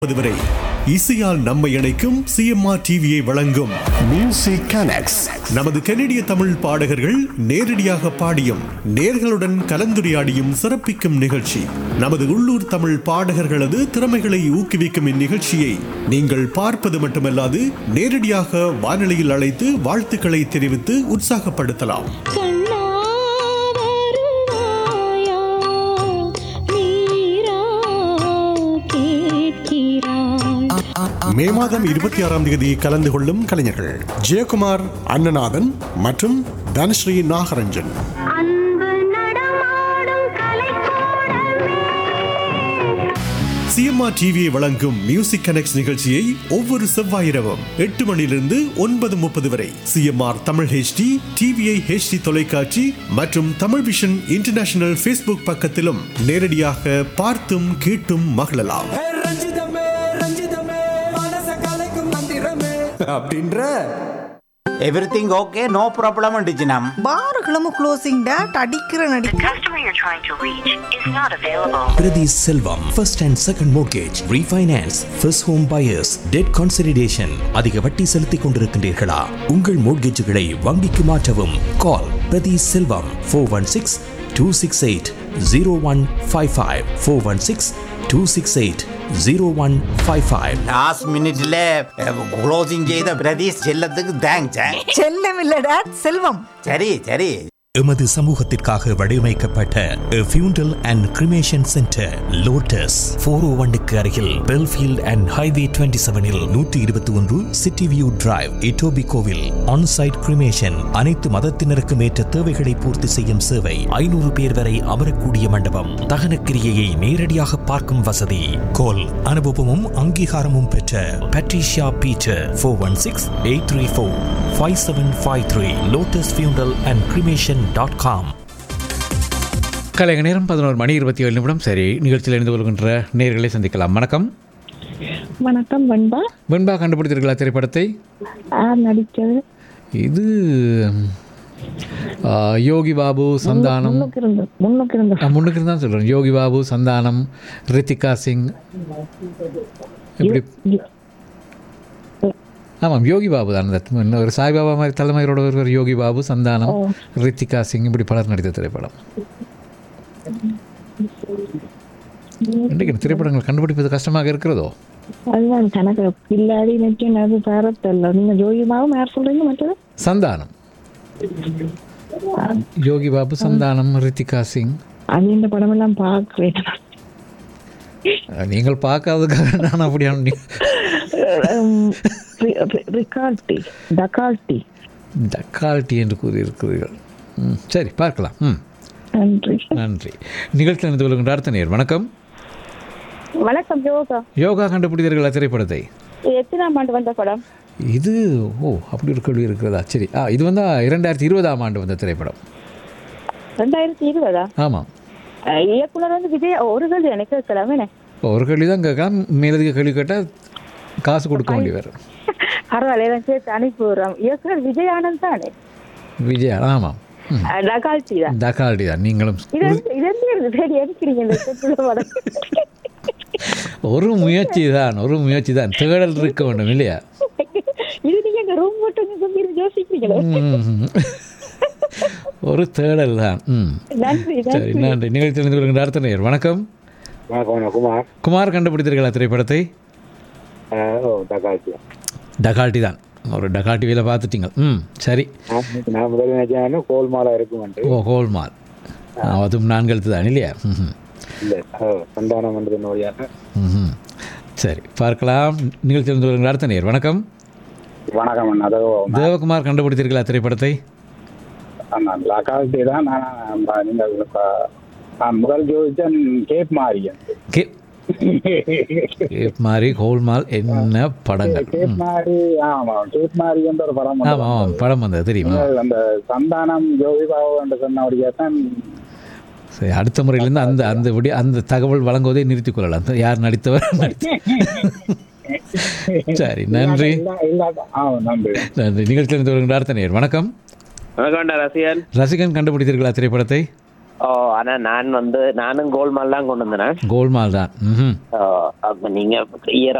வரை இசையால் நம்மை இணைக்கும் சிஎம்ஆர் டிவியை வழங்கும் Music Connects. நமது கனடிய தமிழ் பாடகர்கள் நேரடியாக பாடியும் நேர்களுடன் கலந்துரையாடியும் சிறப்பிக்கும் நிகழ்ச்சி நமது உள்ளூர் தமிழ் பாடகர்களது திறமைகளை ஊக்குவிக்கும் இந்நிகழ்ச்சியை நீங்கள் பார்ப்பது மட்டுமல்லாது நேரடியாக வானொலியில் அழைத்து வாழ்த்துக்களை தெரிவித்து உற்சாகப்படுத்தலாம் கண்ணா வருவாயா நீரா கேட்கிறாய் மே மாதம் இருபத்தி ஆறாம் தேதி கலந்து கொள்ளும் கலைஞர்கள் ஜெயக்குமார் அண்ணநாதன் மற்றும் தனஸ்ரீ நாகரஞ்சன் அன்பு நடமாடும் கலைக்கூடமே சிஎம்ஆர் டிவியை வழங்கும் மியூசிக் கனெக்ட் நிகழ்ச்சியை ஒவ்வொரு செவ்வாய் இரவும் எட்டு மணியிலிருந்து ஒன்பது முப்பது வரை CMR Tamil HD TVI HD தொலைக்காட்சி மற்றும் தமிழ் விஷன் இன்டர்நேஷனல் ஃபேஸ்புக் பக்கத்திலும் நேரடியாக பார்த்தும் கேட்டும் மகிழலாம் ஹே ரஞ்சிதமே ரஞ்சிதமே மனச கலைக்கும் மந்திரமே அப்படின்ற எவ்ரிதிங் ஓகே நோ ப்ராப்ளம் அண்டிச்சினம் பாருகளும் க்ளோசிங் டேட் அடிக்கிற நடி The customer you're trying to reach is not available. Priti Selvam, first and second mortgage, refinance, first home buyers, debt consolidation. அதிக வட்டி செலுத்திக் கொண்டிருக்கின்றீர்களா உங்கள் மோட்கேஜுகளை வங்கிக்கு மாற்றவும் கால் Prathi Selvam four one six two six eight zero one five five four one six two six eight zero one five five last மினிட்ல closing செய்த பிரதீஷ் செல்லத்துக்கு தேங்க்ஸ் செல்லம் இல்ல டேட் செல்வம் சரி சரி எமது சமூகத்திற்காக வடிவமைக்கப்பட்ட funeral and cremation centre Lotus four O ஒன்னுக்கு அருகில் பெல்ஃபீல்ட் அண்ட் ஹைவே டுவெண்ட்டி செவனில் நூற்றி இருபத்தி ஒன்று சிட்டி வியூ டிரைவ் இட்டோபி கோவில் ஆன்சைட் கிரிமேஷன் அனைத்து மதத்தினருக்கும் ஏற்ற தேவைகளை பூர்த்தி செய்யும் சேவை ஐநூறு பேர் வரை அமரக்கூடிய மண்டபம் தகனக்கிரியையை நேரடியாக பார்க்கும் வசதி கோல் அனுபவமும் அங்கீகாரமும் பெற்ற Patricia Peter four one six eight three four five seven five three Lotus funeral and cremation dot com கலைக நேரம் பதினோரு மணி இருபத்தி ஏழு நிமிடம் சரி நிகழ்ச்சியில் இணைந்து கொள்கின்ற நேர்களை சந்திக்கலாம் வணக்கம் வணக்கம் வெண்பா வெண்பா கண்டுபிடித்திருக்கலாம் திரைப்படத்தை யார் நடிச்சது இது ஆ, யோகி பாபு சந்தானம் முன்னுக்கு இருந்து முன்னுக்கு இருந்து நான் முன்னுக்கு இருந்து தான் சொல்கிறேன் யோகி பாபு சந்தானம் ரித்திகா சிங் எப்படி ஆமாம் யோகி பாபு தான் அந்த இன்னொரு சாய்பாபா மாதிரி தலைமையோட ஒருவர் யோகி பாபு சந்தானம் ரித்திகா சிங் இப்படி பலர் நடித்த திரைப்படம் இன்றைக்கு இந்த திரைப்படங்கள் கண்டுபிடிப்பது கஷ்டமாக இருக்கிறதோ அதுதான் கணக்கு பில்லாடி நெட்டின் அது பேரத்தல்ல நீங்க ஜோதிமாவும் யார் சொல்றீங்க மற்றது சந்தானம் யோகி பாபு சந்தானம் ரித்திகா சிங் அது இந்த படமெல்லாம் பார்க்கிறேன் நீங்கள் பார்க்காததுக்காக நான் அப்படியான ரிகால்டி டகால்டி டக்கால்ட்டி என்று கூறியிருக்கிறீர்கள் ம் சரி பார்க்கலாம் ம் நன்றி நன்றி நிகழ்ச்சியில் இருந்து கொள்கின்ற அடுத்த நேர் வணக்கம் வணக்கம் யோகா யோகா கண்டுபிடித்தீர்களா திரைப்படத்தை எத்தனாம் ஆண்டு வந்த படம் இது ஓ அப்படி ஒரு கேள்வி இருக்கிறதா சரி ஆ இது வந்து இரண்டாயிரத்தி இருபதாம் ஆண்டு வந்த திரைப்படம் ரெண்டாயிரத்தி இருபதா ஆமாம் அஹ் இயக்குனர் வந்து விஜய் ஒரு கேள்வி எனக்கு இருக்கலாமே ஒரு கேள்வி தான் கேட்கலாம் மேலதிக கேள்வி கேட்டால் காசு கொடுக்க வேண்டி வரும் பரவாயில்ல எனக்கு சேர்த்து அனுப்பி விடுறோம் இயக்குனர் விஜய் ஆனந்த் தானே விஜயா ஆமாம் ம் அஹ் டகால்டி தான் டக்கால்ட்டி தான் நீங்களும் இது வந்து- இது வந்து இருக்கு சரி எடுக்கிறீங்க இந்த செத்துல படம் ஒரு முயற்சி தான் ஒரு முயற்சி தான் தேடல் இருக்க வேண்டும் இல்லையா இது நீங்க இந்த ரூம் மட்டும் கொஞ்சம் யோசிக்கிறீங்களோ ம். ஒரு தேடல் தான் ம் நன்றி சரி நன்றி நிகழ்ச்சி தெரிந்து கொள்கின்ற அடுத்த நேர் வணக்கம் வணக்கம் குமார் குமார் கண்டுபிடித்தீர்களா திரைப்படத்தை ஓ தக்காளி டகால்ட்டி தான் ஒரு டகால்ட்டி வேலை பார்த்துட்டீங்க ம் சரி நான் முதல்ல நினைச்சேன் கோல்மாலா இருக்குமென்று ஓ ஹோல்மால் அதுவும் நான்கெழுத்து தான் இல்லையா ம் இல்லை சந்தானம் என்று நோயாக ம் சரி பார்க்கலாம் நிகழ்ச்சி தெரிந்து கொள்கின்ற அடுத்த நேர் வணக்கம் வணக்கம் அண்ணா அதோ தேவகுமார் கண்டுபிடித்தீர்களா திரைப்படத்தை நான் லக்கால்ட்டி தான் நான் நீங்கள் ப- நான் முதல் ஜோதிச்சன் கேப் மாரியன் கே கேப் மாதிரி ஹோல்மால் என்ன படங்கள் கேப் மாரி ஆமா கேப் மாரி என்ற ஒரு படம் ஆமாம் ஆமாம் படம் வந்தது தெரியுமா நீங்கள் அந்த சந்தானம் ஜோதி பாபு என்று சொன்னபடியாக தான் சரி அடுத்த முறையிலேருந்து அந்த அந்த விடி அந்த தகவல் வழங்குவதை நிறுத்திக் கொள்ளலாம் அந்த யார் நடித்தவர் நடித்த சரி நன்றி இல்ல- இல்லாத ஆ நன்றி நன்றி நிகழ்ச்சியில் இருந்து வருகின்ற அடுத்த நேர் வணக்கம் வணக்கம்டா ரசிகன் ரசிகன் கண்டுபிடித்தீர்களா திரைப்படத்தை ஓ ஆனா நான் வந்து நானும் கோல்மால் தான் கொண்டு வந்தேன் கோல்மால் தான் ம் அப்ப நீங்க ஈர